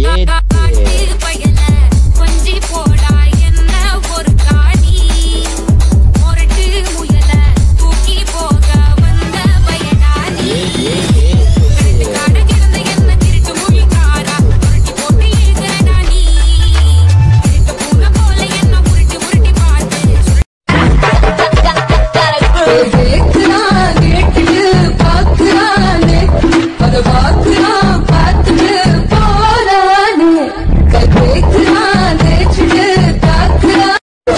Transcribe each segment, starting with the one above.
காட்டு பயல கொஞ்சி போடா என்ன ஒரு காணி மொரட்டு முயல தூக்கி போக வந்த பயனானி ரெண்டு காடு கிடந்த என்ன திருட்டு மொழிக்காரா புரட்டி போட்டு இழுக்கிறடா நீ திருட்டு பூனை போல என்ன உருட்டி உருட்டி பார்த்து கேக்குறான் கேட்டுட்டு பாக்குறானே அத பாக்குறான் பார்த்துட்டு போறானே கை கேக்குறான் தேய்ச்சிட்டு தாக்குறான்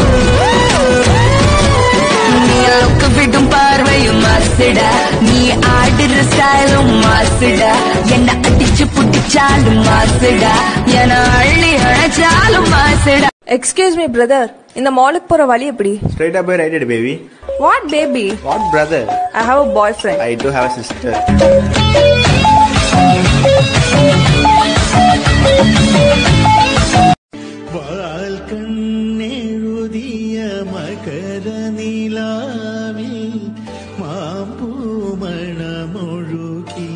நீ லுக்கு விடும் பார்வையும் மாசுடா நீ ஆடுற ஸ்டைலும் மாசுடா என்ன அடிச்சு புடிச்சாலும் மாசுடா என அள்ளி அழைச்சாலும் மாசுடா எக்ஸ்கியூஸ் மீ பிரதர் இந்த மாலுக்கு போற வழி எப்படி Straight up, right it, baby. What baby What brother? I have a boyfriend I do have a sister. வால் கண்ணெழுதிய மகர நிலாவில் மாம்பூ மணமொழுகி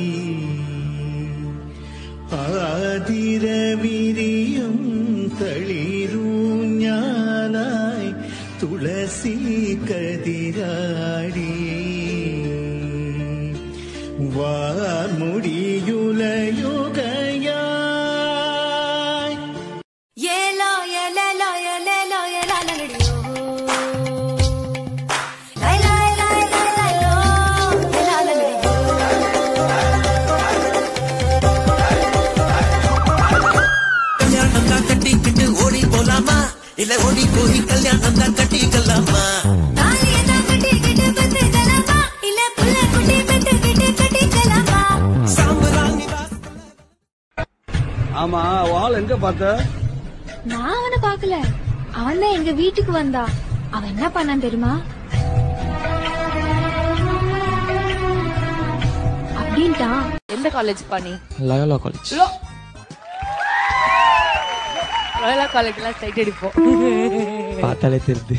ஆதிர விரியும் தளிரும் ஞானாய் துளசி கதிராடி வார்முடியுலையுகையாய் ஏலோ ஏலேலோ ஏலேலோ ஏலாலடியோ லைலா லைலா லைலோ ஏலாலடியோ கல்யாணம் தான் கட்டிக்கிட்டு ஓடி போலாமா இல்ல ஓடி போய் கல்யாணம் தான் கட்டிக்கலாமா தாலிய தான் கட்டிக்கிட்டு பத்துக்கலாமா இல்ல புள்ள குட்டி பெத்துக்கிட்டு கட்டிக்கலாமா சாம்பராணி ஆமா வால் எங்க பார்த்த நான் அவனை பார்க்கல அவன் தான் எங்க வீட்டுக்கு வந்தா அவன் என்ன பண்ணான் தெரியுமா அப்படின்ட்டான் எந்த காலேஜ் பண்ணி லயோலா காலேஜ் ராயலா காலேஜ்ல சைட் அடிப்போம் பார்த்தாலே தெரியுது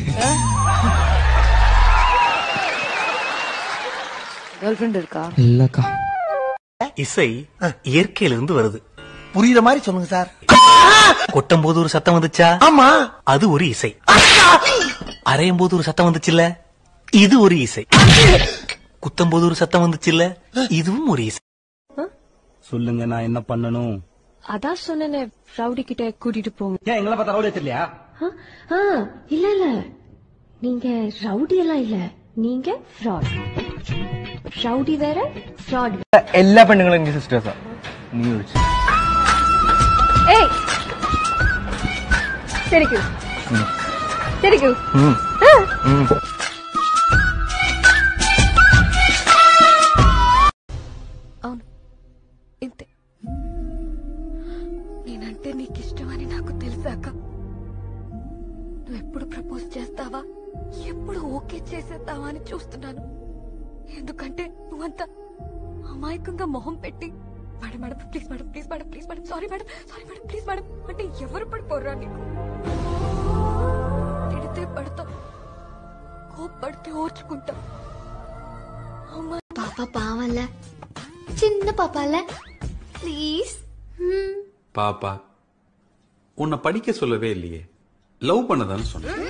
கேர்ள் ஃப்ரெண்ட் இருக்கா இல்லக்கா இசை இயற்கையிலிருந்து வருது புரியுற மாதிரி சொல்லுங்க சார் கொட்டும் போது ஒரு சத்தம் வந்துச்சா ஆமா அது ஒரு இசை அரையும் போது ஒரு சத்தம் வந்துச்சுல்ல இது ஒரு இசை குத்தும் போது ஒரு சத்தம் வந்துச்சுல்ல இதுவும் ஒரு இசை சொல்லுங்க நான் என்ன பண்ணணும் அதான் சொன்னேனே ரவுடி கிட்ட கூட்டிட்டு போங்க ஏன் எங்களை பார்த்தா ரவுடியா தெரியலையா ஆ, இல்ல இல்ல நீங்க ரவுடி எல்லாம் இல்ல நீங்க ஃப்ராட் ரவுடி வேற ஃப்ராட் എല്ലാ പെണ്ണുങ്ങളും എന്റെ സിസ്റ്റേഴ്സാ നീ വിളിച്ചു ஏய் தெரிக்கும் தெரிக்கும் అవును ఇంతే నేనంటే నీకు ఇష్టమని నాకు తెలుసాక నువ్వు ఎప్పుడు ప్రపోజ్ చేస్తావా ఎప్పుడు ఓకే చేసేద్దావా అని చూస్తున్నాను ఎందుకంటే నువ్వంతా అమాయకంగా మొహం పెట్టి madam madam please madam please madam please madam sorry madam sorry madam please madam అంటే ఎవరు పడిపోర్రా నీకు తిడితే పడతావు కోప్పడితే ఓర్చుకుంటావు అమ్మా பாப்பா பாவம்ல சின்ன பாப்பால ப்ளீஸ் பாப்பா உன்னை படிக்க சொல்லவே இல்லையே லவ் பண்ணதான்னு சொன்னேன்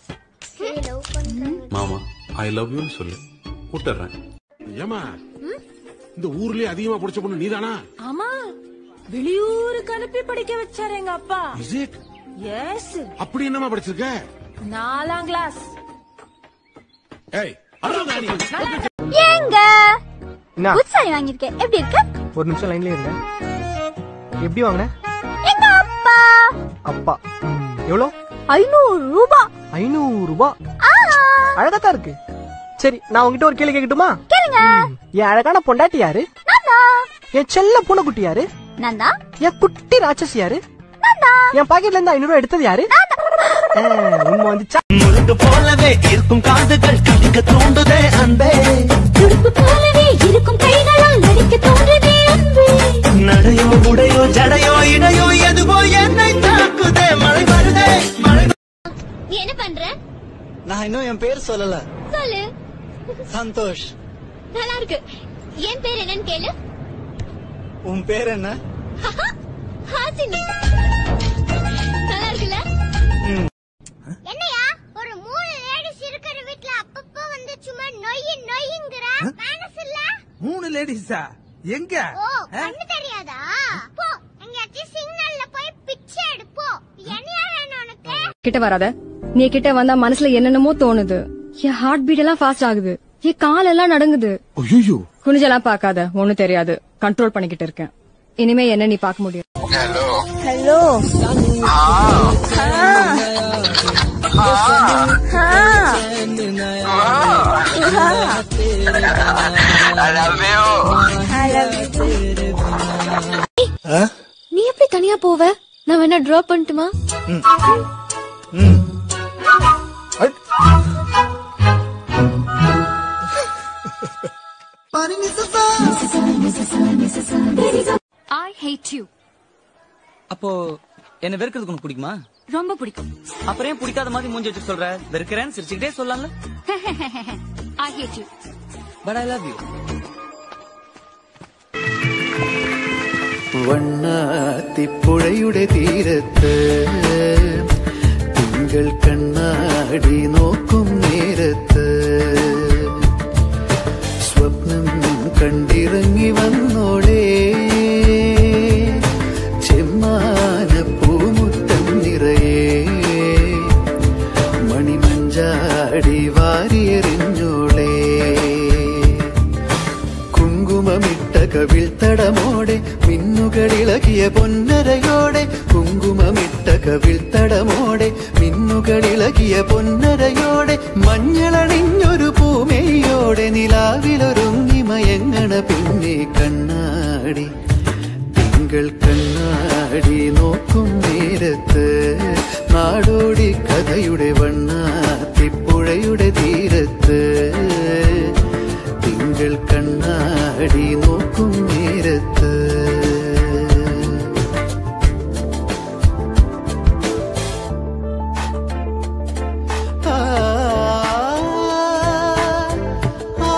மாமா ஐ லவ் யூன்னு சொல்லு விட்டுறேன் ஏமா இந்த ஊர்லயே அதிகமா படிச்ச பொண்ணு நீதானா ஆமா வெளியூருக்கு அனுப்பி படிக்க வச்சாரு எங்க அப்பா இஸ் இட் எஸ் அப்படி என்னமா படிச்சிருக்க நாலாம் கிளாஸ் ஏய் அவ்வளவுதான் நீ. ஏங்க புதுசாரி வாங்கியிருக்கேன் எப்படி இருக்கு ஒரு நிமிஷம் லைன்ல இருங்க எப்படி வாங்கின எங்க அப்பா அப்பா எவ்வளோ ஐநூறு ரூபாய் ஐநூறு ரூபாய் அழகாத்தான் இருக்கு சரி நான் உங்ககிட்ட ஒரு கேள்வி கேட்கட்டுமா கேளுங்க ம், என் அழகான பொண்டாட்டி யாரு நான்தா என் செல்ல பூனைக்குட்டி யாரு நான்தா என் குட்டி ராட்சசி யாரு நான்தா என் பாக்கெட்ல இருந்து ஐநூறு ரூபாய் எடுத்தது யாரு ஆ, உண்மை வந்துச்சா முழுக்கு போலவே இருக்கும் காதுகள் கடிக்க தூண்டுதே அன்பே துடுப்பு போலவே இருக்கும் கைகளால் நடிக்க தோன்றுதே அன்பே நடையோ உடையோ ஜடையோ இடையோ எதுவோ என்னை தாக்குதே மழை வருதே மழை நீ என்ன பண்ற நான் இன்னும் என் பேர் சொல்லல சொல்லு சந்தோஷ் நல்லா இருக்கு என் பேர் என்னன்னு கேளு உன் பேர் என்ன ஹாசினி நல்லா இருக்குல்ல என்னையா ஒரு மூணு லேடிஸ் இருக்கிற வீட்ல அப்பப்போ வந்து சும்மா நொய்யி நொய்யுங்கிற மேனஸ் இல்ல மூணு லேடிஸா எங்க ஓ கண்ணு தெரியாதா போ எங்கேயாச்சும் சிக்னல்ல போய் பிச்சை எடுப்போ என்னையா வேணும் உனக்கு கிட்ட வராத நீ கிட்ட வந்தா மனசுல என்னென்னமோ தோணுது என் ஹார்ட் பீட் எல்லாம் ஃபாஸ்ட் ஆகுது என் கால் எல்லாம் நடுங்குது ஐயோ குனிஞ்செல்லாம் பார்க்காத ஒண்ணும் தெரியாது கண்ட்ரோல் பண்ணிக்கிட்டு இருக்கேன் இனிமே என்ன நீ பார்க்க முடியும் ஹலோ நீ எப்படி தனியா போவ நான் வேணா டிராப் பண்ணட்டுமா ஐ ஹேட் யூ அப்போ என்ன வெறுக்கிறதுக்கு உனக்கு பிடிக்குமா ரொம்ப பிடிக்கும் அப்புறம் ஏன் பிடிக்காத மாதிரி மூஞ்சி வச்சு சொல்ற வெறுக்கிறேன்னு சிரிச்சுக்கிட்டே சொல்லலாம்ல I hate you but I love you വണ്ണാത്തിപ്പുഴയുടെ തീരത്ത് തിങ്കൾ കണ്ണാടി നോക്കും നേരത്ത് സ്വപ്നം കണ്ടിറങ്ങി വന്നോളേ ചെമ്മാന പൂമുത്തം നിറയെ മണിമഞ്ചാടി വാരിയെറിഞ്ഞോളേ കുങ്കുമമിട്ട കവിൾ തടമോടെ മിന്നുകളിളകിയ പൊന്നരയോടെ കുങ്കുമമിട്ട കവിൾ തടമോടെ മിന്നുകളിളകിയ പൊന്നരയോടെ മഞ്ഞളണിഞ്ഞൊരു പൂമേയോടെ നിലാവിലൊരുങ്ങി മയങ്ങണ പിന്നെ കണ്ണാടി തിങ്കൾ കണ്ണാടി നോക്കും നേരത്ത് നാടോടി കഥയുടെ വണ്ണാത്തിപ്പുഴയുടെ തീരത്ത് തിങ്കൾ കണ്ണാടി നോക്കും നേരത്ത് ആ, ആ,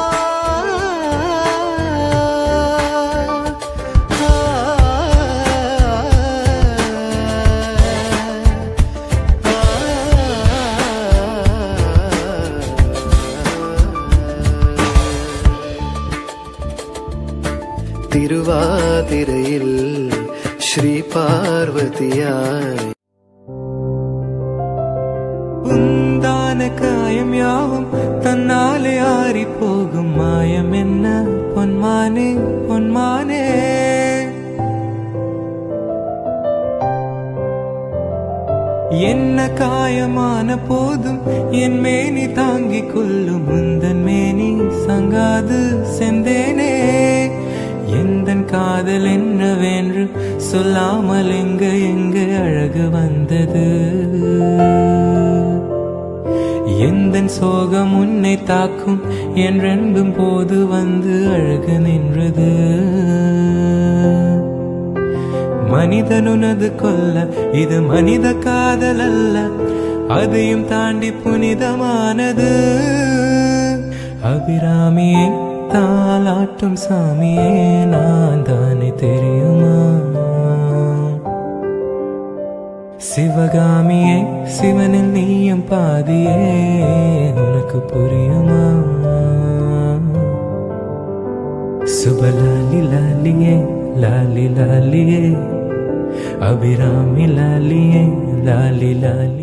തിരുവാതിരയിൽ ശ്രീ പാർവതിയായി உந்தான காயம் யாவும் தன்னாலே ஆறி போகும் மாயம் என்ன பொன்மானே பொன்மானே என்ன காயமான போதும் என் மேனி தாங்கிக் கொள்ளும் முந்தன் மேனி சங்காது செந்தேனே எந்தன் காதல் என்னவென்று சொல்லாமல் எங்க எங்க அழகு வந்தது எந்தன் சோகம் உன்னை தாக்கும் என்றென்பும் போது வந்து அழகு நின்றது மனிதனுனது கொல்ல இது மனித காதல் அல்ல அதையும் தாண்டி புனிதமானது அபிராமியை தாளாட்டும் சாமியே நான் தானே தெரியுமா சிவகாமியே சிவனில் நீயும் பாதியே உனக்கு புரியுமா சுபலாலி லாலியே லாலி லாலியே அபிராமி லாலியே லாலி லாலி